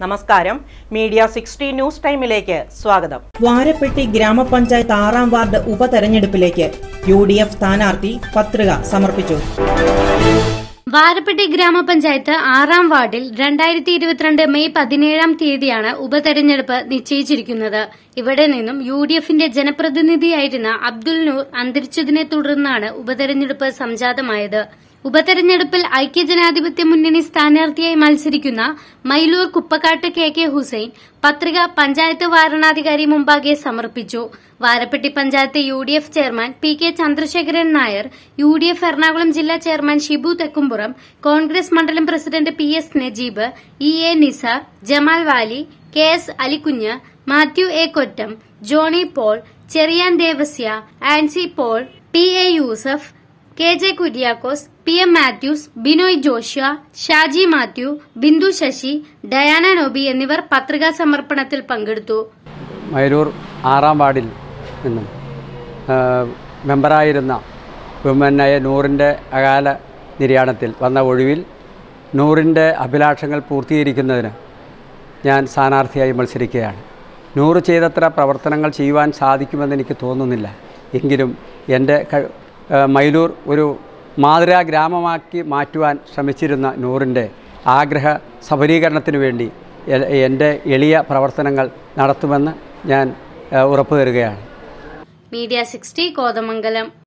നമസ്കാരം media sixty news ടൈമിലേക്ക് സ്വാഗതം വാരപ്പെട്ടി ഗ്രാമപഞ്ചായത്ത് ആറാം വാർഡ് ഉപതെരഞ്ഞെടുപ്പിലേക്ക് യു ഡി എഫ് സ്ഥാനാർത്ഥി പത്രിക സമർപ്പിച്ചു വാരപ്പെട്ടി ഗ്രാമപഞ്ചായത്ത് ആറാം വാർഡിൽ രണ്ടായിരത്തി ഇരുപത്തിരണ്ട് മെയ് പതിനേഴാം തീയതിയാണ് ഉപതെരഞ്ഞെടുപ്പ് നിശ്ചയിച്ചിരിക്കുന്നത് ഇവിടെ നിന്നും യു ഡി എഫിന്റെ ജനപ്രതിനിധിയായിരുന്ന അബ്ദുൽ നൂർ അന്തരിച്ചതിനെ തുടർന്നാണ് ഉപതെരഞ്ഞെടുപ്പ് സംജാതമായത് ഉപതെരഞ്ഞെടുപ്പിൽ ഐക്യജനാധിപത്യ മുന്നണി സ്ഥാനാർത്ഥിയായി മത്സരിക്കുന്ന മൈലൂർ കുപ്പക്കാട്ട് കെ കെ ഹുസൈൻ പത്രിക പഞ്ചായത്ത് വാരണാധികാരി മുമ്പാകെ സമർപ്പിച്ചു Varappetty panchayat U D F chairman P K Chandrasekharan Nair U D F Ernakulam ജില്ലാ ചെയർമാൻ ഷിബു തെക്കുംപുറം കോൺഗ്രസ് മണ്ഡലം president P S Najeeb E A Nisar Jamal Vali K S Alikunju Mathew A Kottam Johny Paul Cheriyan Devasya Ancy Paul T A Yusuf K J Kuriakose P M Mathews Binoy Joshua Shaji Mathew Bindu Sasi Diana Nobi എന്നിവർ പത്രികാ സമർപ്പണത്തിൽ പങ്കെടുത്തു മൈരൂർ ആറാം വാർഡിൽ നിന്നും ആ, മെമ്പറായിരുന്ന ബഹുമാനായ നൂറിൻ്റെ അകാല നിര്യാണത്തിൽ വന്ന ഒഴിവിൽ നൂറിൻ്റെ അഭിലാഷങ്ങൾ പൂർത്തീകരിക്കുന്നതിന് ഞാൻ സ്ഥാനാർത്ഥിയായി മത്സരിക്കുകയാണ് നൂറ് ചെയ്തത്ര പ്രവർത്തനങ്ങൾ ചെയ്യുവാൻ സാധിക്കുമെന്ന് എനിക്ക് തോന്നുന്നില്ല എങ്കിലും എൻ്റെ ക- ആ, മൈലൂർ ഒരു മാതൃകാ ഗ്രാമമാക്കി മാറ്റുവാൻ ശ്രമിച്ചിരുന്ന നൂറിൻ്റെ ആഗ്രഹ സഫലീകരണത്തിന് വേണ്ടി എ- എൻ്റെ എളിയ പ്രവർത്തനങ്ങൾ നടത്തുമെന്ന് ഞാൻ ആ, ഉറപ്പു തരുകയാണ് മീഡിയ സിക്സ്റ്റി കോതമംഗലം